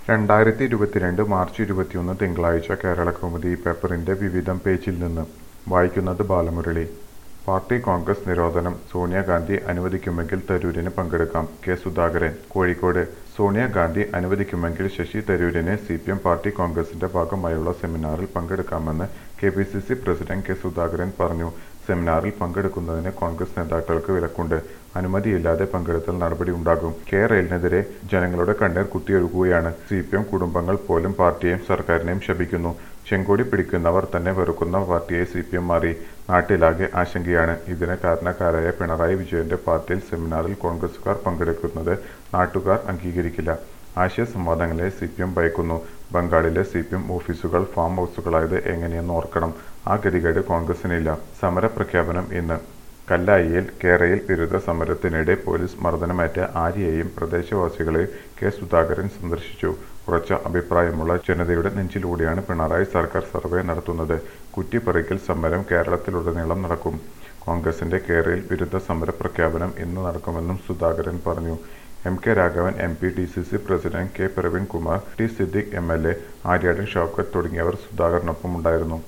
രണ്ടായിരത്തി ഇരുപത്തിരണ്ട് മാർച്ച് ഇരുപത്തിയൊന്ന് തിങ്കളാഴ്ച കേരളകൗമുദി പേപ്പറിന്റെ വിവിധം പേജിൽ നിന്ന് വായിക്കുന്നത് ബാലമുരളി പാർട്ടി കോൺഗ്രസ് നിരോധനം സോണിയാഗാന്ധി അനുവദിക്കുമെങ്കിൽ തരൂരിന് പങ്കെടുക്കാം കെ സുധാകരൻ കോഴിക്കോട് സോണിയാഗാന്ധി അനുവദിക്കുമെങ്കിൽ ശശി തരൂരിന് സി പി എം പാർട്ടി കോൺഗ്രസിന്റെ ഭാഗമായുള്ള സെമിനാറിൽ പങ്കെടുക്കാമെന്ന് K P C C president K Sudhakaran പറഞ്ഞു സെമിനാറിൽ പങ്കെടുക്കുന്നതിന് കോൺഗ്രസ് നേതാക്കൾക്ക് വിലക്കുണ്ട് അനുമതിയില്ലാതെ പങ്കെടുത്താൽ നടപടി ഉണ്ടാകും കെ റെയിലിനെതിരെ ജനങ്ങളുടെ കണ്ണീർ കുത്തിയൊഴുകുകയാണ് സി പി എം കുടുംബങ്ങൾ പോലും പാർട്ടിയെയും സർക്കാരിനെയും ശപിക്കുന്നു ചെങ്കൊടി പിടിക്കുന്നവർ തന്നെ വെറുക്കുന്ന പാർട്ടിയെ സി പി എം മാറി നാട്ടിലാകെ ആശങ്കയാണ് ഇതിന് കാരണക്കാരായ പിണറായി വിജയന്റെ പാർട്ടിയിൽ സെമിനാറിൽ കോൺഗ്രസുകാർ പങ്കെടുക്കുന്നത് നാട്ടുകാർ അംഗീകരിക്കില്ല ആശയ സംവാദങ്ങളെ സി പി എം ഭയക്കുന്നു ബംഗാളിലെ സി പി എം ഓഫീസുകൾ ഫാം ഹൗസുകളായത് എങ്ങനെയെന്ന് ഓർക്കണം ആ ഗതികേട് കോൺഗ്രസിനില്ല സമര പ്രഖ്യാപനം ഇന്ന് കല്ലായിയിൽ കേരയിൽ വിരുദ്ധ സമരത്തിനിടെ പോലീസ് മർദ്ദനമേറ്റ ആര്യയെയും പ്രദേശവാസികളെയും കെ സുധാകരൻ സന്ദർശിച്ചു ഉറച്ച അഭിപ്രായമുള്ള ജനതയുടെ നെഞ്ചിലൂടെയാണ് പിണറായി സർക്കാർ സർവേ നടത്തുന്നത് കുറ്റിപ്പറിക്കൽ സമരം കേരളത്തിലുടനീളം നടക്കും കോൺഗ്രസിന്റെ കേരയിൽ വിരുദ്ധ സമര പ്രഖ്യാപനം ഇന്ന് നടക്കുമെന്നും സുധാകരൻ പറഞ്ഞു M K Raghavan M P D C C president K Praveen Kumar T Siddique M L A Aryadan Shoukath തുടങ്ങിയവർ സുധാകരനൊപ്പം ഉണ്ടായിരുന്നു